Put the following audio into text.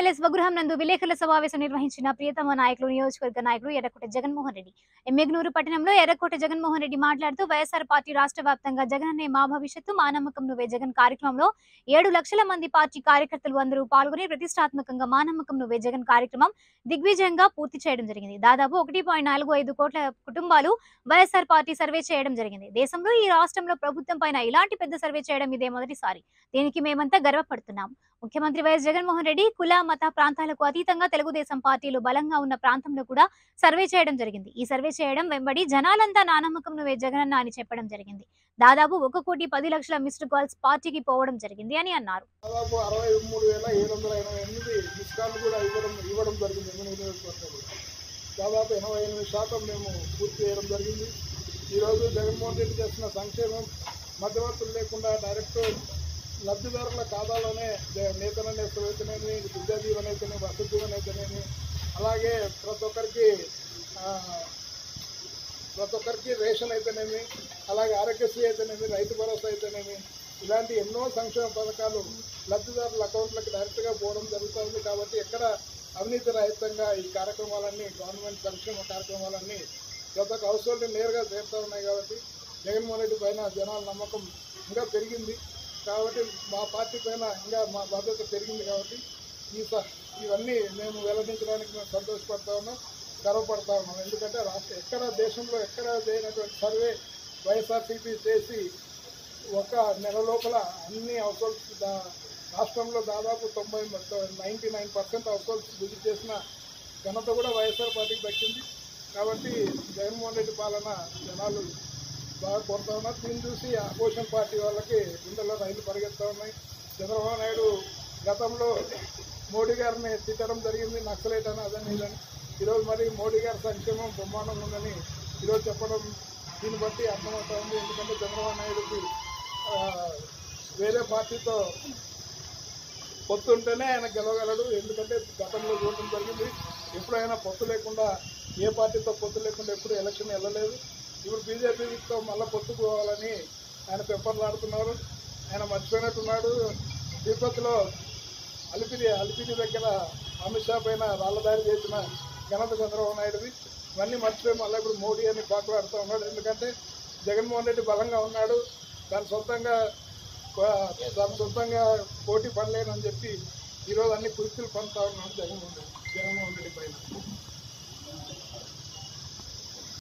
MLA స్వగృహం నందు విలేకరుల సమావేశం నిర్వహించిన ప్రియతమ నాయకులు నియోజకవర్గ నాయకులు ఎర్రకోట జగన్మోహన్ రెడ్డి ఎమ్మెగ్నూరు పట్టణంలో ఎర్రకోట జగన్మోహన్ రెడ్డి మాట్లాడుతూ వైఎస్ఆర్ పార్టీ రాష్ట్ర వ్యాప్తంగా జగనన్నే మా భవిష్యత్తు మా నమ్మకం నువ్వే జగన్ కార్యక్రమంలో ఏడు లక్షల మంది పార్టీ కార్యకర్తలు అందరూ పాల్గొని ప్రతిష్టాత్మకంగా మా నమ్మకం నువ్వే జగన్ కార్యక్రమం దిగ్విజయంగా పూర్తి చేయడం జరిగింది దాదాపు ఒకటి పాయింట్ నాలుగు ఐదు కోట్ల కుటుంబాలు వైఎస్ఆర్ పార్టీ సర్వే చేయడం జరిగింది దేశంలో ఈ రాష్ట్రంలో ప్రభుత్వం పైన ఇలాంటి పెద్ద సర్వే చేయడం ఇదే మొదటిసారి దీనికి మేమంతా గర్వపడుతున్నాం ముఖ్యమంత్రి వైఎస్ జగన్మోహన్ రెడ్డి కుల మత ప్రాంతాలకు అతీతంగా తెలుగుదేశం పార్టీలు బలంగా ఉన్న ప్రాంతంలో కూడా సర్వే చేయడం జరిగింది ఈ సర్వే చేయడం వెంబడి జనాలంతా నా నమ్మకం నువ్వే జగనన్న అని చెప్పడం జరిగింది దాదాపు ఒక కోటి పది లక్షల మిస్డ్ కాల్స్ పార్టీకి పోవడం జరిగింది అని అన్నారు దాదాపు అరవై మూడు వేల ఏడు వందల ఎనభై ఎనిమిది మిస్ కాల్ కూడా ఇవ్వడం ఇవ్వడం జరిగింది ఎనిమిది నియోజకవర్గాలు దాదాపు ఎనభై ఎనిమిది శాతం మేము పూర్తి చేయడం జరిగింది ఈరోజు జగన్మోహన్ రెడ్డి చేసిన సంక్షేమం మధ్యవర్తులు లేకుండా డైరెక్ట్ లబ్ధిదారుల ఖాతాలోనే జ- నేతన నేతలు అయితేనేమి విద్యా దీవెన అయితేనేమి వసతి దీవెన అయితేనేమి అలాగే ప్రతి ఒక్కరికి ఆ, ప్రతి ఒక్కరికి రేషన్ అయితేనేమి అలాగే ఆరోగ్యశ్రీ అయితేనేమి రైతు భరోసా అయితేనేమి ఇలాంటి ఎన్నో సంక్షేమ పథకాలు లబ్ధిదారుల అకౌంట్లకు డైరెక్ట్గా పోవడం జరుగుతుంది కాబట్టి ఎక్కడ అవినీతి రహితంగా ఈ కార్యక్రమాలన్నీ గవర్నమెంట్ సంక్షేమ కార్యక్రమాలన్నీ ప్రతి ఒక్క హౌస్ హోల్డ్ నేరుగా చేరుతూ ఉన్నాయి కాబట్టి జగన్మోహన్ రెడ్డి పైన జనాల నమ్మకం ఇంకా పెరిగింది కాబట్టి మా పార్టీ పైన ఇంకా మా భద్రత పెరిగింది కాబట్టి ఈ స ఇవన్నీ మేము వెల్లడించడానికి మేము సంతోషపడతా ఉన్నాం గర్వపడతా ఉన్నాం ఎందుకంటే రాష్ట్ర ఎక్కడ దేశంలో ఎక్కడ చేయనటువంటి సర్వే వైఎస్ఆర్సీపీ చేసి ఒక నెల లోపల అన్ని హౌస్ రాష్ట్రంలో దాదాపు తొంభై ninety nine percent households visit చేసిన ఘనత కూడా వైఎస్ఆర్ పార్టీకి దక్కింది కాబట్టి జగన్మోహన్ రెడ్డి పాలన జనాలు బాగా కోరుతా ఉన్నారు దీన్ని చూసి అపోజిషన్ పార్టీ వాళ్ళకి గుండెల్లో రైలు పరిగెత్తా ఉన్నాయి చంద్రబాబు నాయుడు గతంలో మోడీ గారిని తిట్టడం జరిగింది నక్సలైట్ అని అదని ఇదని ఈరోజు మరి మోడీ గారి సంక్షేమం బ్రహ్మాండంగా ఉందని ఈరోజు చెప్పడం దీన్ని బట్టి అర్థమవుతా ఉంది ఎందుకంటే చంద్రబాబు నాయుడుకి ఆ, వేరే పార్టీతో పొత్తు ఉంటేనే ఆయన గెలవగలడు ఎందుకంటే గతంలో చూడటం జరిగింది ఎప్పుడైనా పొత్తు లేకుండా ఏ పార్టీతో పొత్తు లేకుండా ఎప్పుడు ఎలక్షన్ వెళ్ళలేదు ఇప్పుడు బీజేపీతో మళ్ళీ పొత్తు పోవాలని ఆయన పెంపర్లాడుతున్నారు ఆయన మర్చిపోయినట్టున్నాడు తిరుపతిలో అలిపిరి అలిపిరి దగ్గర అమిత్ షా పైన రాళ్ళదారి చేసిన ఘనత చంద్రబాబు నాయుడుది ఇవన్నీ మర్చిపోయి మళ్ళీ ఇప్పుడు మోడీ అని పాకులాడుతూ ఉన్నాడు ఎందుకంటే జగన్మోహన్ రెడ్డి బలంగా ఉన్నాడు దాని సొంతంగా దాని సొంతంగా పోటీ పడలేనని చెప్పి ఈరోజు అన్ని కుర్చీలు పొందుతా ఉన్నాడు జగన్మోహన్ రెడ్డి జగన్మోహన్ రెడ్డి పైన